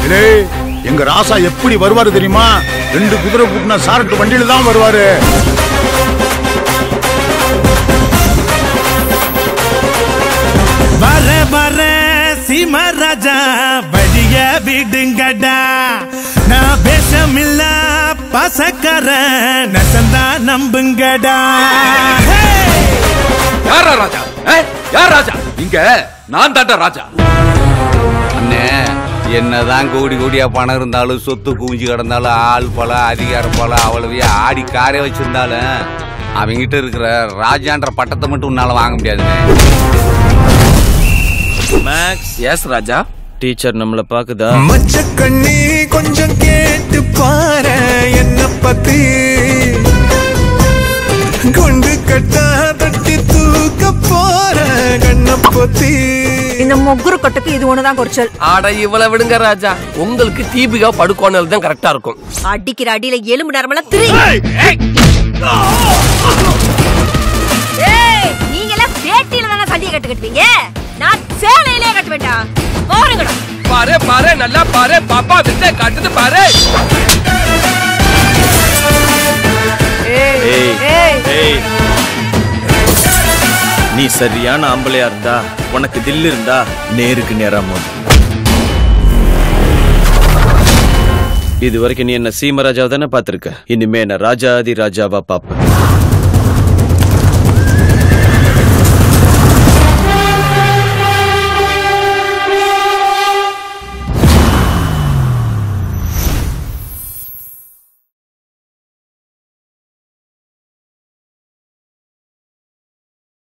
டேய் எங்க ராசா எப்படி வருவாரு தெரியுமா ரெண்டு குதிரை கூட்டின சாரட்டு வண்டியில தான் வருவாரு வர வர சிமராஜா வழிய விடுங்கடா நான் பேசமில்ல பசக்கர நசந்தா நம்புங்கடா யாரா ராஜா ஏ? யார் ராஜா இங்க நான் தாண்டா ராஜா அண்ணே என்னதான் கோடி கோடியா பணம் இருந்தாலும் சொத்து குவிஞ்சு கிடந்தாலும் ஆள் பல அதிகார பல அவ்வளவையா ஆடி காரே வச்சிருந்தாலும் அவங்கிட்ட இருக்கிற ராஜான்ற பட்டத்தை மட்டும் உன்னால வாங்க முடியாதுண்ணே மேக்ஸ் எஸ் ராஜா டீச்சர் நம்மள பாக்குதா மச்ச கண்ணி கொஞ்சம் கேட்டு பாரு என்ன பத்தி குண்டு கட்டா தட்டி தூக்க போற கண்ண பொத்தி இந்த முகுரு கொட்டுக்கு இது ஒண்ணுதான் குறைச்சல் ஆட இவ்வளவு விடுங்க ராஜா உங்களுக்கு தீபிகா படுக்கோணல் தான் கரெக்டா இருக்கும் அடிக்கிற அடியில எலும்பு நரம்பெல்லாம் திரி ஏய், நீங்க எல்லாம் வேட்டியில தானே சண்டையை கட்டு கட்டுவீங்க நான் சேலையிலே கட்டுவேன்டா போறீங்கடா பாரு பாரு நல்லா பாரு பாப்பா வித்தை காட்டுது பாரு ஏய் ஏய் ஏய் நீ சரியான ஆம்பளையா இருந்தா உனக்கு தில் இருந்தா நேருக்கு நேரா மோது இது வரைக்கும் நீ என்ன சீமராஜா தானே பாத்திருக்க இனிமே என்ன ராஜாதி ராஜாவா பாப்ப